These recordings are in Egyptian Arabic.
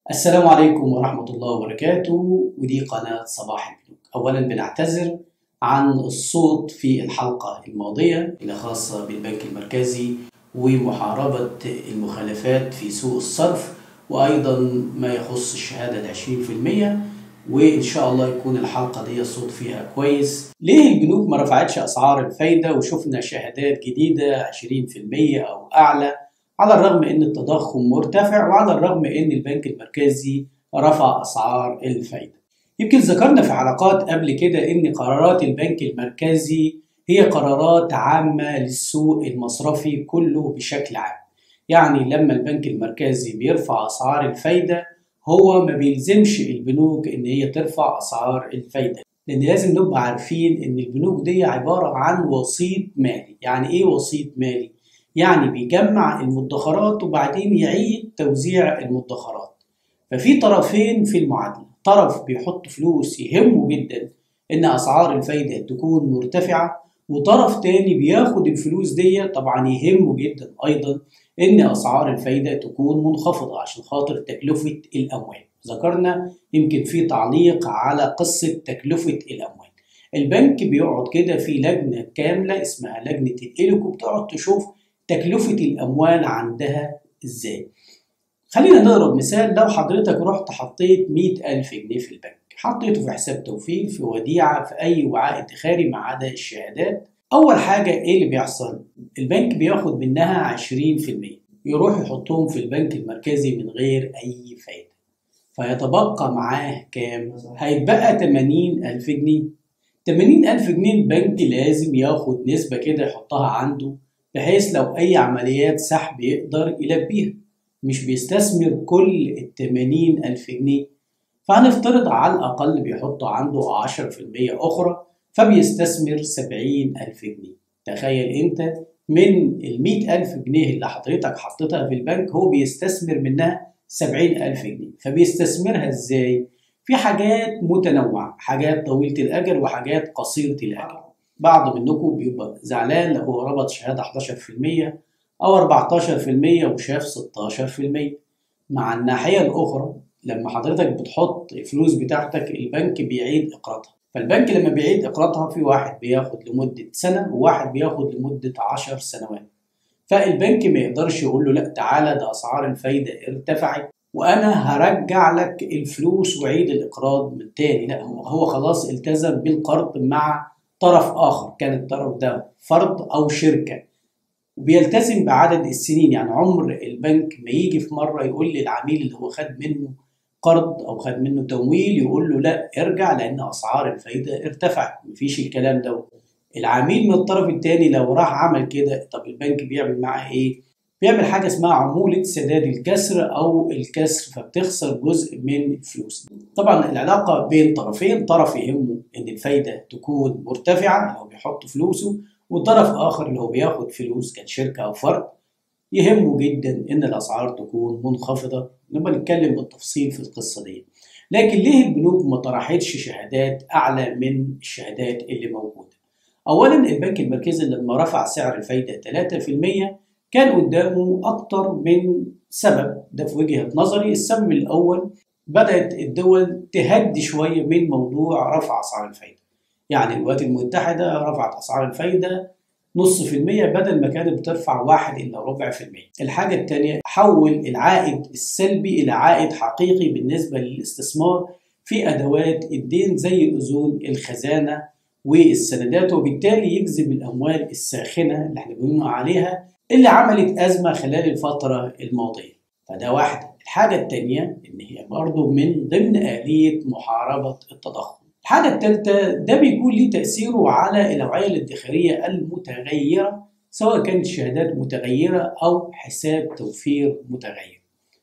السلام عليكم ورحمة الله وبركاته ودي قناة صباح البنوك أولا بنعتذر عن الصوت في الحلقة الماضية اللي خاصة بالبنك المركزي ومحاربة المخالفات في سوق الصرف وأيضا ما يخص الشهادة العشرين في المية وإن شاء الله يكون الحلقة دي الصوت فيها كويس ليه البنوك ما رفعتش أسعار الفايدة وشفنا شهادات جديدة عشرين في المية أو أعلى على الرغم ان التضخم مرتفع وعلى الرغم ان البنك المركزي رفع اسعار الفايده. يمكن ذكرنا في حلقات قبل كده ان قرارات البنك المركزي هي قرارات عامه للسوق المصرفي كله بشكل عام. يعني لما البنك المركزي بيرفع اسعار الفايده هو ما بيلزمش البنوك ان هي ترفع اسعار الفايده. لان لازم نبقى عارفين ان البنوك دي عباره عن وسيط مالي، يعني ايه وسيط مالي؟ يعني بيجمع المدخرات وبعدين يعيد توزيع المدخرات ففي طرفين في المعادلة طرف بيحط فلوس يهمه جدا ان اسعار الفايدة تكون مرتفعة وطرف تاني بياخد الفلوس دي طبعا يهمه جدا ايضا ان اسعار الفايدة تكون منخفضة عشان خاطر تكلفة الاموال ذكرنا يمكن في تعليق على قصة تكلفة الاموال البنك بيقعد كده في لجنة كاملة اسمها لجنة الإليكو بتقعد تشوف تكلفة الأموال عندها إزاي خلينا نضرب مثال لو حضرتك رحت حطيت مئة ألف جنيه في البنك حطيته في حساب توفير في وديعة في أي وعاء ادخاري ما عدا الشهادات أول حاجة إيه اللي بيحصل؟ البنك بياخد منها عشرين في المية يروح يحطهم في البنك المركزي من غير أي فايدة فيتبقى معاه كام؟ هيتبقى 80 ألف جنيه 80 ألف جنيه البنك لازم ياخد نسبة كده يحطها عنده بحيث لو أي عمليات سحب يقدر يلبيها مش بيستثمر كل التمانين ألف جنيه فهنفترض على الأقل بيحط عنده عشرة في المية أخرى فبيستثمر سبعين ألف جنيه تخيل أنت من المئة ألف جنيه اللي حضرتك حطيتها في البنك هو بيستثمر منها سبعين ألف جنيه فبيستثمرها إزاي؟ في حاجات متنوعة حاجات طويلة الأجل وحاجات قصيرة الأجل بعض منكم بيبقى زعلان لو هو ربط شهادة 11% أو 14% وشاف 16% مع الناحية الأخرى لما حضرتك بتحط الفلوس بتاعتك البنك بيعيد إقراضها فالبنك لما بيعيد إقراضها في واحد بياخد لمدة سنة وواحد بياخد لمدة 10 سنوات فالبنك ما يقدرش يقول له لا تعالى ده أسعار الفايدة ارتفعت وانا هرجع لك الفلوس وعيد الاقراض من تاني لا هو خلاص التزم بالقرض مع طرف آخر كان الطرف ده فرد أو شركة وبيلتزم بعدد السنين يعني عمر البنك ما يجي في مرة يقول للعميل اللي هو خد منه قرض أو خد منه تمويل يقول له لا ارجع لأن أسعار الفايدة ارتفعت مفيش الكلام ده العميل من الطرف التاني لو راح عمل كده طب البنك بيعمل معاه إيه؟ بيعمل حاجة اسمها عمولة سداد الكسر أو الكسر فبتخسر جزء من الفلوس. طبعا العلاقة بين طرفين طرف يهمه إن الفايدة تكون مرتفعة اللي هو بيحط فلوسه وطرف آخر اللي هو بياخد فلوس كشركة أو فرد يهمه جدا إن الأسعار تكون منخفضة لما نتكلم بالتفصيل في القصة دي. لكن ليه البنوك ما طرحتش شهادات أعلى من الشهادات اللي موجودة؟ أولا البنك المركزي لما رفع سعر الفايدة 3% كان قدامه أكتر من سبب ده في وجهة نظري السبب الأول بدأت الدول تهدي شوية من موضوع رفع أسعار الفايدة يعني الولايات المتحدة رفعت أسعار الفايدة نص في المية بدل ما كانت بترفع واحد إلا ربع في المية الحاجة التانية حول العائد السلبي إلى عائد حقيقي بالنسبة للاستثمار في أدوات الدين زي أذون الخزانة والسندات وبالتالي يجذب الأموال الساخنة اللي احنا بنقول عليها اللي عملت أزمة خلال الفترة الماضية فده واحدة الحاجة التانية إن هي برضو من ضمن آلية محاربة التضخم الحاجة التالتة ده بيكون ليه تأثيره على الأوعية الادخارية المتغيرة سواء كانت شهادات متغيرة أو حساب توفير متغير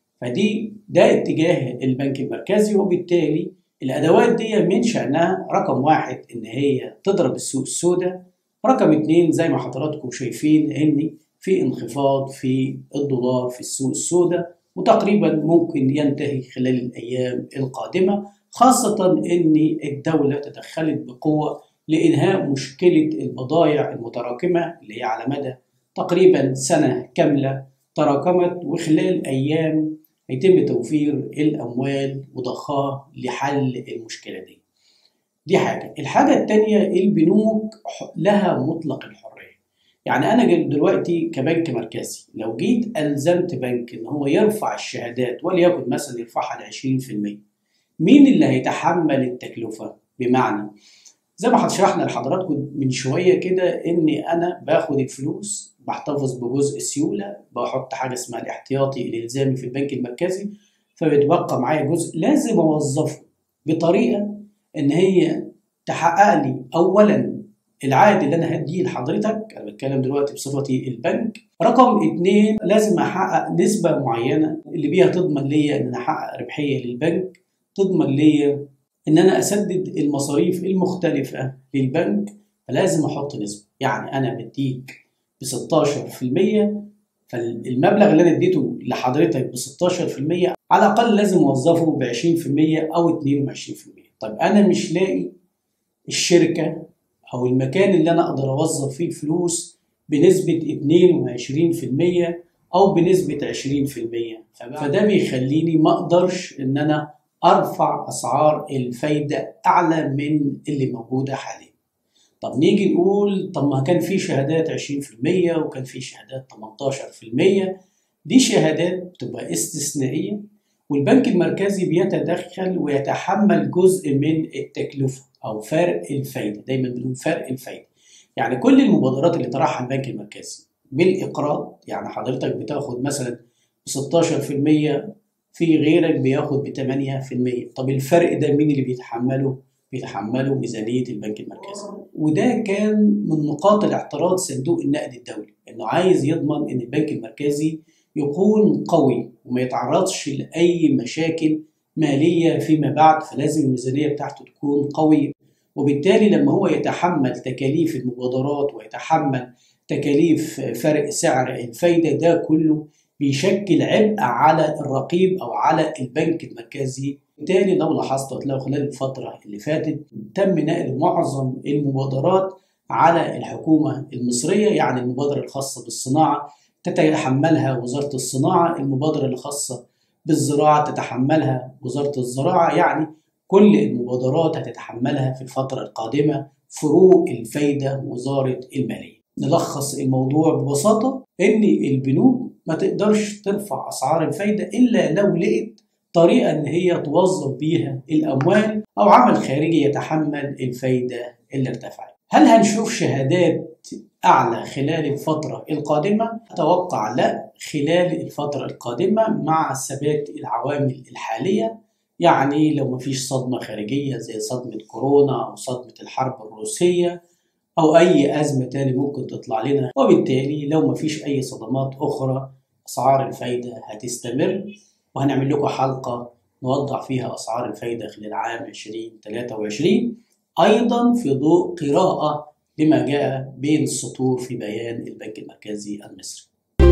فدي ده اتجاه البنك المركزي وبالتالي الأدوات دي من شأنها رقم واحد إن هي تضرب السوق السوداء رقم اتنين زي ما حضراتكم شايفين إن في انخفاض في الدولار في السوق السوداء وتقريبا ممكن ينتهي خلال الأيام القادمة خاصة أن الدولة تدخلت بقوة لإنهاء مشكلة البضائع المتراكمة اللي هي على مدى تقريبا سنة كاملة تراكمت وخلال أيام هيتم توفير الأموال وضخها لحل المشكلة دي دي حاجة الحاجة التانية البنوك لها مطلق الحرية يعني أنا دلوقتي كبنك مركزي لو جيت ألزمت بنك إن هو يرفع الشهادات وليكن مثلا يرفعها ل 20% مين اللي هيتحمل التكلفة؟ بمعنى زي ما شرحنا لحضراتكم من شوية كده إني أنا باخد الفلوس بحتفظ بجزء سيولة بحط حاجة اسمها الاحتياطي الإلزامي في البنك المركزي فبيتبقى معايا جزء لازم أوظفه بطريقة إن هي تحقق لي أولا العائد اللي أنا هديه لحضرتك أنا بتكلم دلوقتي بصفتي البنك رقم اتنين لازم أحقق نسبة معينة اللي بيها تضمن ليا إن أنا أحقق ربحية للبنك تضمن ليا ان انا اسدد المصاريف المختلفه للبنك فلازم احط نسبه يعني انا بديك ب 16% فالمبلغ اللي انا اديته لحضرتك ب 16% على الاقل لازم اوظفه ب 20% او 22% طيب انا مش لاقي الشركه او المكان اللي انا اقدر اوظف فيه الفلوس بنسبه 22% او بنسبه 20% فده بيخليني ما اقدرش ان انا ارفع اسعار الفايده اعلى من اللي موجوده حاليا طب نيجي نقول طب ما كان في شهادات 20% وكان في شهادات 18% دي شهادات بتبقى استثنائيه والبنك المركزي بيتدخل ويتحمل جزء من التكلفه او فرق الفايده دايما بنقول فرق الفايده يعني كل المبادرات اللي طرحها البنك المركزي بالاقراض يعني حضرتك بتاخد مثلا 16% في غيرك بياخد ب 8% طب الفرق ده مين اللي بيتحمله؟ بيتحمله ميزانية البنك المركزي وده كان من نقاط الاعتراض صندوق النقد الدولي انه عايز يضمن ان البنك المركزي يكون قوي وما يتعرضش لأي مشاكل مالية فيما بعد فلازم الميزانية بتاعته تكون قوية وبالتالي لما هو يتحمل تكاليف المبادرات ويتحمل تكاليف فرق سعر الفايدة ده كله بيشكل عبء على الرقيب او على البنك المركزي بالتالي لو لاحظت هتلاقوا خلال الفتره اللي فاتت تم نقل معظم المبادرات على الحكومه المصريه يعني المبادره الخاصه بالصناعه تتحملها وزاره الصناعه المبادره الخاصه بالزراعه تتحملها وزاره الزراعه يعني كل المبادرات هتتحملها في الفتره القادمه فروق الفايده وزاره الماليه نلخص الموضوع ببساطه ان البنوك ما تقدرش ترفع اسعار الفايده الا لو لقيت طريقه ان هي توظف بيها الاموال او عمل خارجي يتحمل الفايده اللي ارتفعت. هل هنشوف شهادات اعلى خلال الفتره القادمه؟ اتوقع لا خلال الفتره القادمه مع ثبات العوامل الحاليه يعني لو مفيش صدمه خارجيه زي صدمه كورونا او صدمه الحرب الروسيه أو أي أزمة تاني ممكن تطلع لنا وبالتالي لو مفيش أي صدمات أخرى أسعار الفايدة هتستمر وهنعمل لكم حلقة نوضح فيها أسعار الفايدة خلال عام 2023 أيضا في ضوء قراءة لما جاء بين السطور في بيان البنك المركزي المصري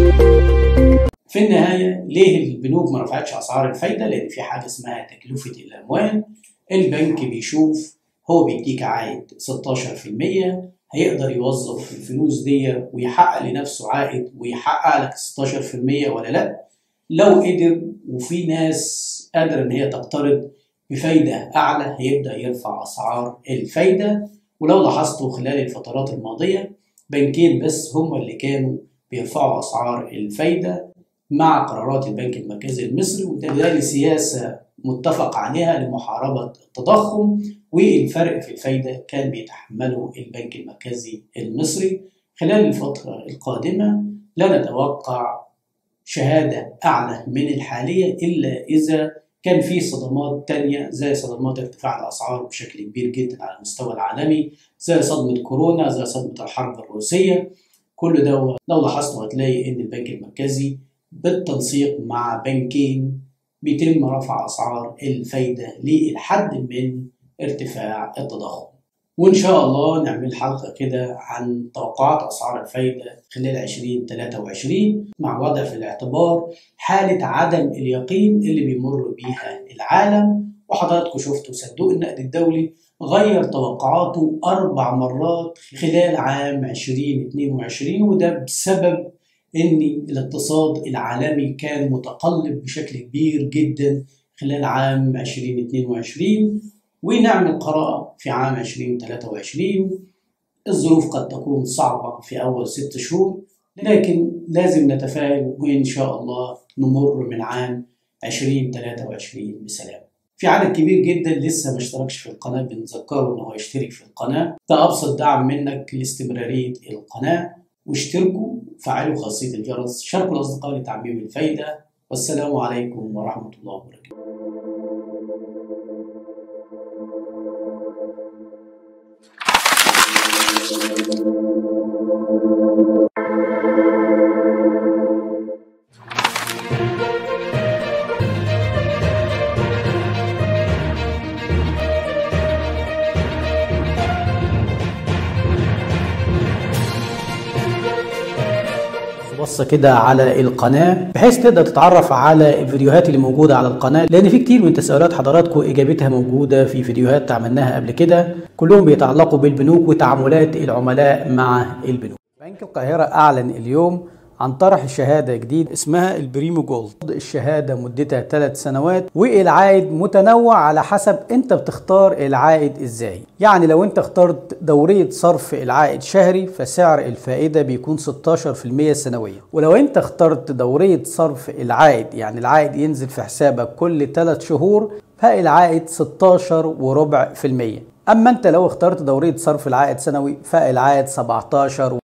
في النهاية ليه البنوك ما رفعتش أسعار الفايدة؟ لأن في حاجة اسمها تكلفة الأموال البنك بيشوف هو بيديك عائد 16% هيقدر يوظف الفلوس دي ويحقق لنفسه عائد ويحقق لك 16% ولا لا لو قدر وفي ناس قادرة ان هي تقترض بفايدة اعلى هيبدأ يرفع اسعار الفايدة ولو لاحظتوا خلال الفترات الماضية بنكين بس هم اللي كانوا بيرفعوا اسعار الفايدة مع قرارات البنك المركزي المصري وده لسياسة متفق عليها لمحاربة التضخم والفرق في الفايدة كان بيتحمله البنك المركزي المصري خلال الفترة القادمة لا نتوقع شهادة أعلى من الحالية إلا إذا كان في صدمات تانية زي صدمات ارتفاع الأسعار بشكل كبير جدا على المستوى العالمي زي صدمة كورونا زي صدمة الحرب الروسية كل ده لو لاحظتوا هتلاقي إن البنك المركزي بالتنسيق مع بنكين بيتم رفع أسعار الفايدة للحد من ارتفاع التضخم وإن شاء الله نعمل حلقة كده عن توقعات أسعار الفايدة خلال 2023 مع وضع في الاعتبار حالة عدم اليقين اللي بيمر بيها العالم وحضراتكم شفتوا صندوق النقد الدولي غير توقعاته أربع مرات خلال عام 2022 وده بسبب ان الاقتصاد العالمي كان متقلب بشكل كبير جدا خلال عام 2022 ونعمل قراءة في عام 2023 الظروف قد تكون صعبة في أول ست شهور لكن لازم نتفائل وإن شاء الله نمر من عام 2023 بسلام في عدد كبير جدا لسه ما اشتركش في القناة بنذكره إن هو يشترك في القناة ده أبسط دعم منك لاستمرارية القناة واشتركوا وفعلوا خاصية الجرس شاركوا الأصدقاء لتعميم الفايدة والسلام عليكم ورحمة الله وبركاته بصة كده على القناة بحيث تقدر تتعرف على الفيديوهات اللي موجودة على القناة لأن في كتير من تساؤلات حضراتكم إجابتها موجودة في فيديوهات عملناها قبل كده كلهم بيتعلقوا بالبنوك وتعاملات العملاء مع البنوك بنك القاهرة أعلن اليوم عن طرح شهادة جديد اسمها البريمو جولد الشهادة مدتها ثلاث سنوات والعائد متنوع على حسب انت بتختار العائد ازاي يعني لو انت اخترت دورية صرف العائد شهري فسعر الفائدة بيكون 16% سنويا ولو انت اخترت دورية صرف العائد يعني العائد ينزل في حسابك كل 3 شهور فالعائد 16 وربع في المية اما انت لو اخترت دورية صرف العائد سنوي فالعائد 17